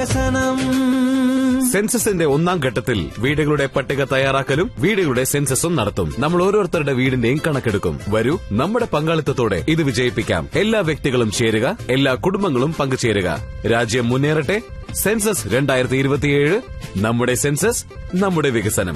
സെൻസസിന്റെ ഒന്നാം ഘട്ടത്തിൽ വീടുകളുടെ പട്ടിക തയ്യാറാക്കലും വീടുകളുടെ സെൻസസും നടത്തും നമ്മൾ ഓരോരുത്തരുടെ വീടിന്റെയും കണക്കെടുക്കും വരൂ നമ്മുടെ പങ്കാളിത്തത്തോടെ ഇത് വിജയിപ്പിക്കാം എല്ലാ വ്യക്തികളും ചേരുക എല്ലാ കുടുംബങ്ങളും പങ്കുചേരുക രാജ്യം മുന്നേറട്ടെ സെൻസസ് രണ്ടായിരത്തി ഇരുപത്തിയേഴ് നമ്മുടെ സെൻസസ് നമ്മുടെ വികസനം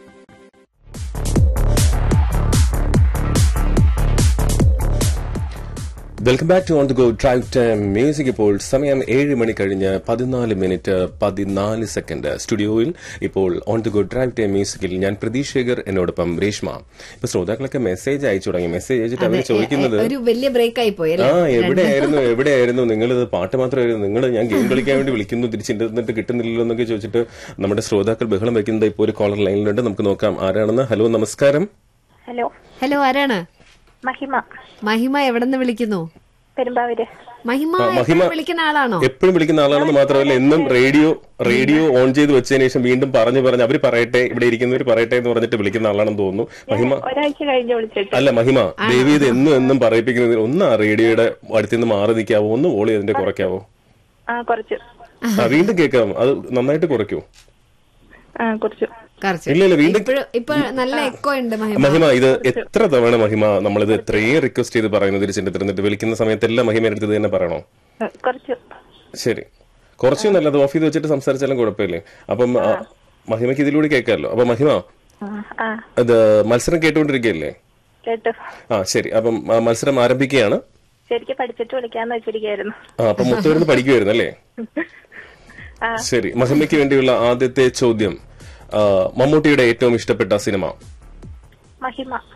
welcome back to on the go drive time music ഇപ്പോൾ സമയം ഏഴ് മണി കഴിഞ്ഞ് പതിനാല് മിനിറ്റ് പതിനാല് സെക്കൻഡ് സ്റ്റുഡിയോയിൽ ഇപ്പോൾ on the go drive time മ്യൂസിക്കിൽ ഞാൻ പ്രതീഷ് ശേഖർ എന്നോടൊപ്പം രേഷ്മ ഇപ്പൊ ശ്രോതാക്കളൊക്കെ മെസ്സേജ് അയച്ചു തുടങ്ങി മെസ്സേജ് അയച്ചിട്ട് അവർ ചോദിക്കുന്നത് ഒരു വലിയ ബ്രേക്ക് ആയി പോയി ആ അല്ലേ എവിടെയായിരുന്നു എവിടെയായിരുന്നു നിങ്ങൾ ഇത് പാട്ട് മാത്രമായിരുന്നു നിങ്ങൾ ഞാൻ ഗെയിം കളിക്കാൻ വേണ്ടി വിളിക്കുന്നു തിരിച്ചിട്ട് കിട്ടുന്നില്ലല്ലോ എന്നൊക്കെ ചോദിച്ചിട്ട് നമ്മുടെ ശ്രോതാക്കൾ ബഹളം വെക്കുന്നത് ഇപ്പോൾ ഒരു കോളർ ലൈനിലുണ്ട് നമുക്ക് നോക്കാം ആരാണെന്ന് ഹലോ നമസ്കാരം ഹലോ ഹലോ ആരാണ് മഹിമ മഹിമ എവിടെ നിന്ന് വിളിക്കുന്നു പെരുമ്പാവൂര് മഹിമ ആ, മഹിമ എപ്പോഴും വിളിക്കുന്ന ആളാണോ എപ്പോഴും വിളിക്കുന്ന ആളാണെന്ന് മാത്രമല്ല എന്നും റേഡിയോ റേഡിയോ ഓൺ ചെയ്ത് വെച്ചതിന് ശേഷം വീണ്ടും പറഞ്ഞു പറഞ്ഞ് അവർ പറയട്ടെ ഇവിടെ ഇരിക്കുന്നവർ പറയട്ടെ എന്ന് പറഞ്ഞിട്ട് വിളിക്കുന്ന ആളാണെന്ന് തോന്നുന്നു മഹിമ ഒരാഴ്ച കഴിഞ്ഞ് വിളിച്ചിട്ട് അല്ല മഹിമ ദേവി ഇത് എന്നും എന്നും പറയിപ്പിക്കുന്നതിന് ഒന്ന് ആ റേഡിയോയുടെ അടുത്തുനിന്ന് മാറി നിൽക്കാവോ ഒന്ന് ഓളി അതിന്റെ കുറയ്ക്കാവോ ആ കുറച്ച് ആ വീണ്ടും കേൾക്കാം അത് നന്നായിട്ട് കുറയ്ക്കൂ ആ കുറച്ചു കുറച്ച് ഇല്ല ഇല്ല വീണ്ടും ഇപ്പോഴും ഇപ്പൊ നല്ല എക്കോ ഉണ്ട് മഹിമ മഹിമ ഇത് എത്ര തവണ മഹിമ നമ്മളിത് എത്രയും റിക്വസ്റ്റ് ചെയ്ത് പറയുന്നത് തിരിച്ചിട്ട് തിരുന്നിട്ട് വിളിക്കുന്ന സമയത്തെല്ലാം മഹിമ എടുത്തത് തന്നെ പറയണോ ആ, കുറച്ചു ശരി കുറച്ചു നല്ലത് ഓഫ് ചെയ്ത് വെച്ചിട്ട് സംസാരിച്ചാലും കുഴപ്പമില്ലേ അപ്പം ആ, മഹിമയ്ക്ക് ഇതിലൂടെ കേൾക്കാമല്ലോ അപ്പൊ മഹിമ ആ, ആ അത് മത്സരം കേട്ടുകൊണ്ടിരിക്കുകയല്ലേ കേട്ടു ആ ശരി അപ്പം ആ, മത്സരം ആരംഭിക്കുകയാണ് ശരിക്കും പഠിച്ചിട്ട് വിളിക്കാന്ന് വെച്ചിരിക്കായിരുന്നു ആ അപ്പം മുത്തൂരിന്ന് പഠിക്കുമായിരുന്നു അല്ലേ ആ ശരി മഹിമയ്ക്ക് വേണ്ടിയുള്ള ആദ്യത്തെ ചോദ്യം ആ, മമ്മൂട്ടിയുടെ ഏറ്റവും ഇഷ്ടപ്പെട്ട സിനിമ മഹിമ